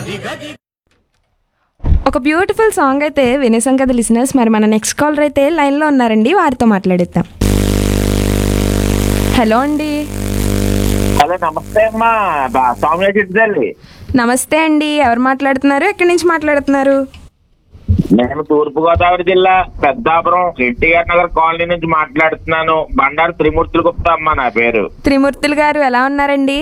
ఒక beautiful song అయితే వినేసాం కదా లిసినర్స్ మరి మన నెక్స్ట్ కాలర్ అయితే లైన్లో ఉన్నారండి వారితో మాట్లాడిద్దాం హలో అండి హలో నమస్తే అమ్మా బా- సౌమ్య చిట్టుతల్లి నమస్తే అండి ఎవరు మాట్లాడుతున్నారు ఎక్కడి నుంచి మాట్లాడుతున్నారు నేను తూర్పు గోదావరి జిల్లా పెద్దాపురం ఎన్టీఆర్ నగర్ కాలనీ నుంచి మాట్లాడుతున్నాను బండారు త్రిమూర్తులు గుప్తా అమ్మా నా పేరు త్రిమూర్తులు గారు ఎలా ఉన్నారండి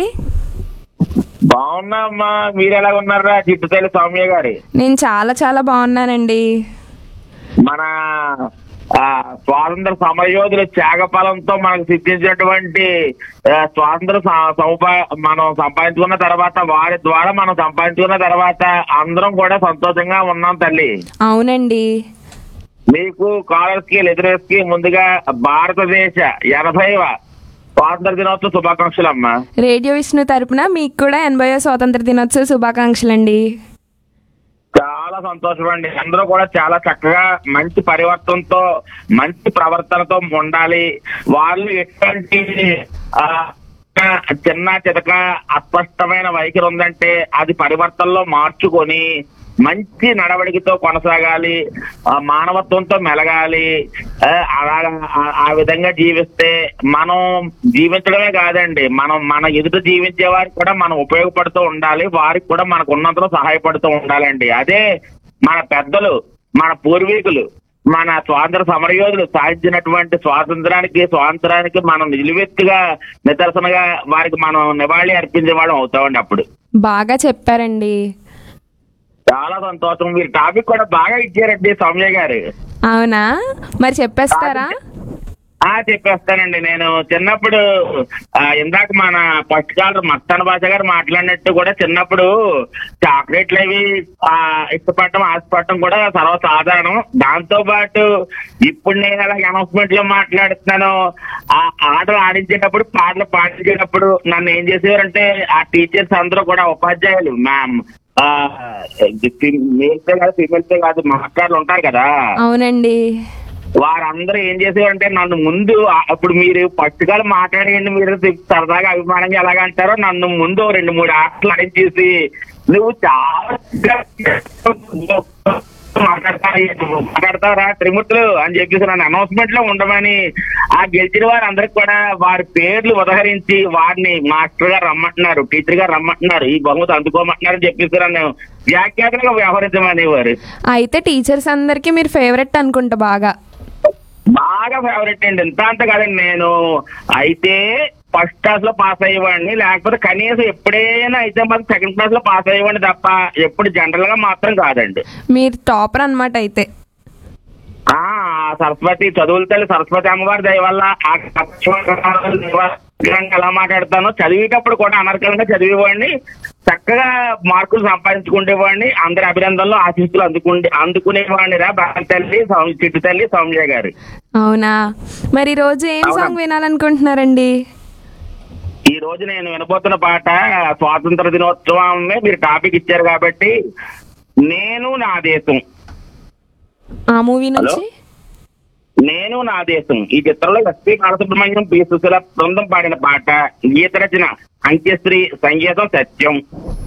బాగున్నా అమ్మా మీరు ఎలా ఉన్నారా చిట్టుతల్లి సౌమ్య గారి నేను చాలా చాలా బాగున్నానండి మన ఆ, స్వాతంత్ర సమరయోధుల త్యాగఫలంతో మనకు సిద్ధించినటువంటి ఆ, స్వాతంత్ర స- సౌప మనం సంపాదించుకున్న తర్వాత వారి ద్వారా మనం సంపాదించుకున్న తర్వాత అందరం కూడా సంతోషంగా ఉన్నాం తల్లి అవునండి మీకు కాలర్స్ కి లిజనర్స్ కి ముందుగా భారతదేశ ఎనభైవ స్వాతంత్ర దినోత్సవ శుభాకాంక్షలు అమ్మా రేడియో విష్ణు తరపున మీకు కూడా ఎనభైవ స్వాతంత్ర దినోత్సవ శుభాకాంక్షలండి చాలా సంతోషం అండి అందరూ కూడా చాలా చక్కగా మంచి పరివర్తనతో మంచి ప్రవర్తనతో ఉండాలి వాళ్ళు ఎటువంటి ఆ, చిన్న చితక అస్పష్టమైన వైఖరి ఉందంటే అది పరివర్తనలో మార్చుకొని మంచి నడవడికతో కొనసాగాలి ఆ, మానవత్వంతో మెలగాలి ఆ, అలాగా ఆ- ఆ విధంగా జీవిస్తే మనం జీవించడమే కాదండి మనం మన ఎదుట జీవించే వారికి కూడా మనం ఉపయోగపడుతూ ఉండాలి వారికి కూడా మనకు ఉన్నంతలో సహాయపడుతూ ఉండాలండి అదే మన పెద్దలు మన పూర్వీకులు మన స్వాతంత్ర సమరయోధులు సాధించినటువంటి స్వాతంత్రానికి స్వాతంత్రానికి మనం నిలువెత్తుగా నిదర్శనగా వారికి మనం నివాళి అర్పించే వాళ్ళం అవుతామండి అప్పుడు బాగా చెప్పారండి చాలా సంతోషం మీరు టాపిక్ కూడా బాగా ఇచ్చారండి సౌమ్య గారు అవునా మరి చెప్పేస్తారా ఆ చెప్పేస్తానండి నేను చిన్నప్పుడు ఆ, ఇందాక మన ఫస్ట్ కాలర్ మస్తాన్ భాష గారు మాట్లాడినట్టు కూడా చిన్నప్పుడు చాక్లెట్లు అవి ఆ, ఇష్టపడటం ఆశపడటం కూడా సర్వసాధారణం దాంతో పాటు ఇప్పుడు నేను అలా అనౌన్స్మెంట్ లో మాట్లాడుతున్నాను ఆ ఆటలు ఆడించేటప్పుడు పాటలు పాడించేటప్పుడు నన్ను ఏం చేసేవారంటే ఆ టీచర్స్ అందరూ కూడా ఉపాధ్యాయులు మ్యామ్ మేల్సే కాదు ఫీమేల్సే కాదు మాట్లాడులు ఉంటారు కదా అవునండి వారందరూ ఏం చేసేవారంటే నన్ను ముందు ఆ- అప్పుడు మీరు పట్టుకాలు మాట్లాడేయండి మీరు సరదాగా అభిమానంగా ఎలాగంటారో నన్ను ముందు ఓ రెండు మూడు ఆటలు ఆడించేసి నువ్వు చాలా మాట్లాడతారా మాట్లాడతారా త్రిమూర్తులు అని చెప్పేసి నన్ను అనౌన్స్మెంట్ లో ఉండమని ఆ గెలిచిన వారందరికి కూడా వారి పేర్లు ఉదహరించి వారిని మాస్టర్ గారు రమ్మంటున్నారు టీచర్ గారు రమ్మంటున్నారు ఈ బహుమతి అందుకోమంటున్నారు అని చెప్పేసి నన్ను వ్యాఖ్యాతలుగా వ్యవహరించమని వారు అయితే టీచర్స్ అందరికీ మీరు ఫేవరెట్ అనుకుంటా బాగా బాగా ఫేవరెట్ అండి ఇంత అంత కాదండి నేను అయితే ఫస్ట్ క్లాస్ లో పాస్ అయ్యేవాడిని లేకపోతే కనీసం ఎప్పుడైనా అయితే మాత్రం సెకండ్ క్లాస్ లో పాస్ అయ్యేవాడిని తప్ప ఎప్పుడు జనరల్ గా మాత్రం కాదండి మీరు టాపర్ అనమాట అయితే ఆ సరస్వతి చదువుల తల్లి సరస్వతి అమ్మవారి దయ వల్ల ఆ అక్షరాలు ఎలా మాట్లాడతానో చదివేటప్పుడు కూడా అనర్కలంగా చదివేవాడిని చక్కగా మార్కులు సంపాదించుకునేవాడిని అందరి అభినందనలు ఆశీస్సులు అందుకుంటే అందుకునేవాడిని రా బాల తల్లి సౌమ్య చిట్టు తల్లి సౌమ్య గారు అవునా మరి ఈ రోజు ఏం అవునా. సాంగ్ వినాలనుకుంటున్నారండి ఈ రోజు నేను వినబోతున్న పాట స్వాతంత్ర దినోత్సవమే మీరు టాపిక్ ఇచ్చారు కాబట్టి నేను నా దేశం ఆ మూవీ నుంచి నేను నా దేశం ఈ చిత్రంలో ఎస్పి బాలసుబ్రహ్మణ్యం పి సుశీల బృందం పాడిన పాట గీత రచన అంత్యశ్రీ సంగీతం సత్యం